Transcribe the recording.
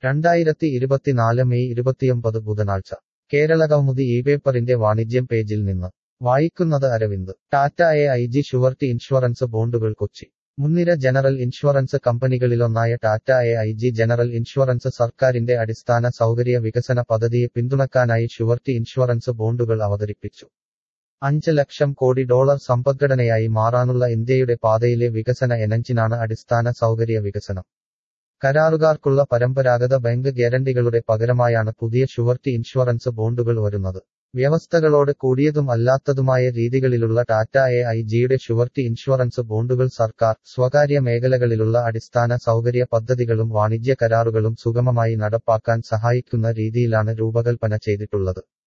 രണ്ടായിരത്തി ഇരുപത്തിനാല് മെയ് ഇരുപത്തിയൊമ്പത് ബുധനാഴ്ച കേരളകൗമുദി ഈ പേപ്പറിന്റെ വാണിജ്യം പേജിൽ നിന്ന് വായിക്കുന്നത് Aravind Tata A I G surety insurance ബോണ്ടുകൾ കൊച്ചി മുൻനിര ജനറൽ ഇൻഷുറൻസ് കമ്പനികളിലൊന്നായ Tata A I G general insurance സർക്കാരിന്റെ അടിസ്ഥാന സൗകര്യ വികസന പദ്ധതിയെ പിന്തുണക്കാനായി ഷുവർട്ടി ഇൻഷുറൻസ് ബോണ്ടുകൾ അവതരിപ്പിച്ചു അഞ്ച് ലക്ഷം കോടി ഡോളർ സമ്പദ്ഘടനയായി മാറാനുള്ള ഇന്ത്യയുടെ പാതയിലെ വികസന എനഞ്ചിനാണ് അടിസ്ഥാന സൗകര്യ വികസനം കരാറുകാർക്കുള്ള പരമ്പരാഗത ബാങ്ക് ഗ്യാരണ്ടികളുടെ പകരമായാണ് പുതിയ ഷുവർട്ടി ഇൻഷുറൻസ് ബോണ്ടുകൾ വരുന്നത് വ്യവസ്ഥകളോട് കൂടിയതും അല്ലാത്തതുമായ രീതികളിലുള്ള ടാറ്റ എ ഐ ജിയുടെ ഷുവർട്ടി ഇൻഷുറൻസ് ബോണ്ടുകൾ സർക്കാർ സ്വകാര്യ മേഖലകളിലുള്ള അടിസ്ഥാന സൗകര്യ പദ്ധതികളും വാണിജ്യ കരാറുകളും സുഗമമായി നടപ്പാക്കാൻ സഹായിക്കുന്ന രീതിയിലാണ് രൂപകൽപ്പന ചെയ്തിട്ടുള്ളത്